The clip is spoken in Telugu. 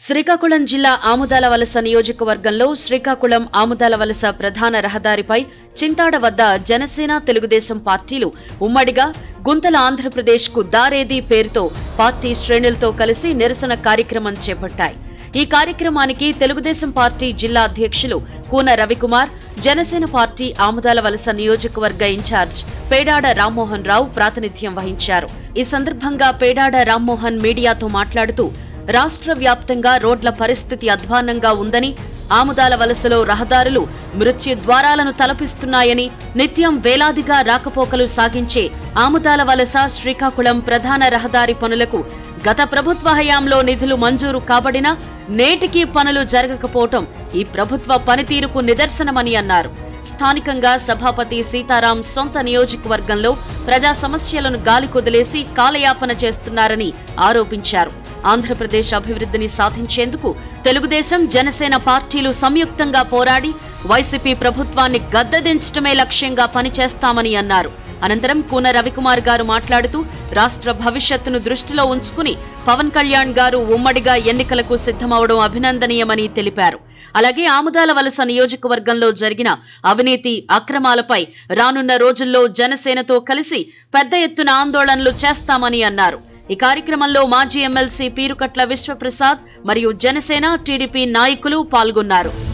శ్రీకాకుళం జిల్లా ఆముదాల వలస నియోజకవర్గంలో శ్రీకాకుళం ఆముదాల వలస ప్రధాన రహదారిపై చింతాడ వద్ద జనసేన తెలుగుదేశం పార్టీలు ఉమ్మడిగా గుంతల ఆంధ్రప్రదేశ్కు దారేది పేరుతో పార్టీ శ్రేణులతో కలిసి నిరసన కార్యక్రమం చేపట్టాయి ఈ కార్యక్రమానికి తెలుగుదేశం పార్టీ జిల్లా అధ్యక్షులు కూన రవికుమార్ జనసేన పార్టీ ఆముదాల వలస నియోజకవర్గ ఇన్ఛార్జ్ పేడాడ రామ్మోహన్ రావు ప్రాతినిధ్యం వహించారు ఈ సందర్భంగా పేడాడ రామ్మోహన్ మీడియాతో మాట్లాడుతూ రాష్ట్ర వ్యాప్తంగా రోడ్ల పరిస్థితి అధ్వాన్నంగా ఉందని ఆముదాల వలసలో రహదారులు మృత్యు ద్వారాలను తలపిస్తున్నాయని నిత్యం వేలాదిగా రాకపోకలు సాగించే ఆముదాల వలస శ్రీకాకుళం ప్రధాన రహదారి పనులకు గత ప్రభుత్వ హయాంలో నిధులు మంజూరు కాబడినా నేటికీ పనులు జరగకపోవటం ఈ ప్రభుత్వ పనితీరుకు నిదర్శనమని అన్నారు స్థానికంగా సభాపతి సీతారాం సొంత నియోజకవర్గంలో ప్రజా సమస్యలను గాలికొదిలేసి కాలయాపన చేస్తున్నారని ఆరోపించారు ఆంధ్రప్రదేశ్ అభివృద్ధిని సాధించేందుకు తెలుగుదేశం జనసేన పార్టీలు సంయుక్తంగా పోరాడి వైసీపీ ప్రభుత్వాన్ని గద్దెదించడమే లక్ష్యంగా పనిచేస్తామని అన్నారు అనంతరం కూన రవికుమార్ గారు మాట్లాడుతూ రాష్ట్ర భవిష్యత్తును దృష్టిలో ఉంచుకుని పవన్ కళ్యాణ్ గారు ఉమ్మడిగా ఎన్నికలకు సిద్ధమవడం అభినందనీయమని తెలిపారు అలాగే ఆముదాల వలస నియోజకవర్గంలో జరిగిన అవినీతి అక్రమాలపై రానున్న రోజుల్లో జనసేనతో కలిసి పెద్ద ఎత్తున ఆందోళనలు చేస్తామని అన్నారు ఈ కార్యక్రమంలో మాజీ ఎమ్మెల్సీ పీరుకట్ల విశ్వప్రసాద్ మరియు జనసేన టీడీపీ నాయకులు పాల్గొన్నారు